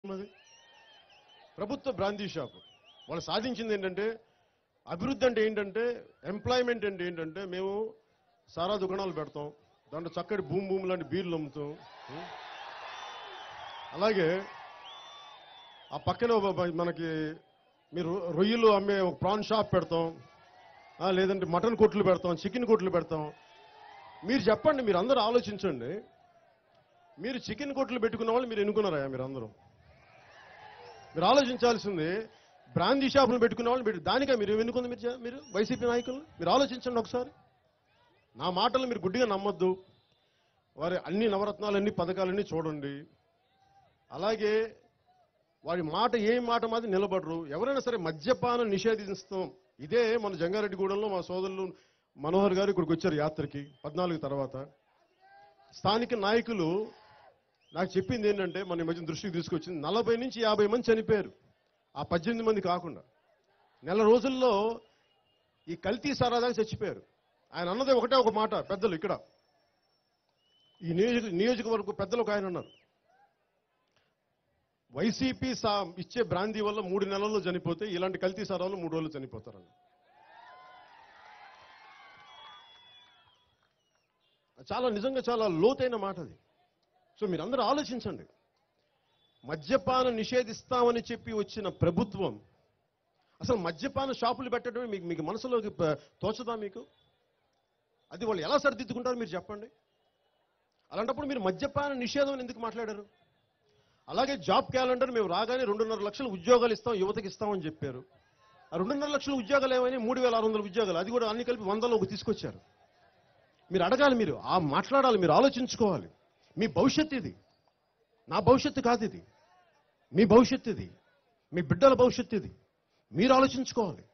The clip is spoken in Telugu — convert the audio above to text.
అది ప్రభుత్వ బ్రాందీ షాపు వాళ్ళు సాధించింది ఏంటంటే అభివృద్ధి అంటే ఏంటంటే ఎంప్లాయ్మెంట్ అంటే ఏంటంటే మేము సారా దుకాణాలు పెడతాం దాంట్లో చక్కటి భూమి భూమి లాంటి బీర్లు అమ్ముతాం ఉం? అలాగే ఆ పక్కనే ఒక బ- మనకి మీరు రొయ్యలు అమ్మే ఒక ప్రాన్ షాప్ పెడతాం ఆ, లేదంటే మటన్ కొట్లు పెడతాం చికెన్ కొట్లు పెడతాం మీరు చెప్పండి మీరు అందరూ ఆలోచించండి మీరు చికెన్ కొట్లు పెట్టుకున్న వాళ్ళు మీరు ఎన్నుకున్నారా మీరు అందరూ మీరు ఆలోచించాల్సింది బ్రాందీ షాపులు పెట్టుకున్న వాళ్ళు మీరు దానికా మీరు ఎన్నుకుంది మీరు చే- మీరు వైసీపీ నాయకులు మీరు ఆలోచించండి ఒకసారి నా మాటలు మీరు గుడ్డిగా నమ్మొద్దు వారి అన్ని నవరత్నాలు అన్ని పథకాలన్నీ చూడండి అలాగే వారి మాట ఏ మాట మాది నిలబడరు ఎవరైనా సరే మద్యపానం నిషేధిస్తాం ఇదే మన జంగారెడ్డిగూడెంలో మా సోదరులు మనోహర్ గారు ఇక్కడికి వచ్చారు యాత్రకి పద్నాలుగు తర్వాత స్థానిక నాయకులు నాకు చెప్పింది ఏంటంటే మన ఈ మధ్య దృష్టికి తీసుకొచ్చింది నలభై నుంచి యాభై మంది చనిపోయారు ఆ పద్దెనిమిది మంది కాకుండా నెల రోజుల్లో ఈ కల్తీ సారాదాకా చచ్చిపోయారు ఆయన అన్నదే ఒకటే ఒక మాట పెద్దలు ఇక్కడ ఈ నియోజక నియోజకవర్గ పెద్దలు ఒక ఆయన ఉన్నారు వైసీపీ సా ఇచ్చే బ్రాందీ వల్ల మూడు నెలల్లో చనిపోతే ఇలాంటి కల్తీ సారాలు మూడు రోజులు చనిపోతారన్న చాలా నిజంగా చాలా లోతైన మాట అది సో మీరందరూ ఆలోచించండి మద్యపానం నిషేధిస్తామని చెప్పి వచ్చిన ప్రభుత్వం అసలు మద్యపాన షాపులు పెట్టడమే మీకు మీకు మనసులోకి ప- తోచదా మీకు అది వాళ్ళు ఎలా సరిదిద్దుకుంటారు మీరు చెప్పండి అలాంటప్పుడు మీరు మద్యపాన నిషేధం అని ఎందుకు మాట్లాడారు అలాగే జాబ్ క్యాలెండర్ మేము రాగానే రెండున్నర లక్షల ఉద్యోగాలు ఇస్తాం యువతకి ఇస్తామని చెప్పారు ఆ రెండున్నర లక్షల ఉద్యోగాలు ఏమైనా మూడు వేల ఆరు వందల ఉద్యోగాలు అది కూడా అన్ని కలిపి వందలోకి తీసుకొచ్చారు మీరు అడగాలి మీరు ఆ మాట్లాడాలి మీరు ఆలోచించుకోవాలి మీ భవిష్యత్తు ఇది నా భవిష్యత్తు కాదు ఇది మీ భవిష్యత్తు ఇది మీ బిడ్డల భవిష్యత్తు ఇది మీరు ఆలోచించుకోవాలి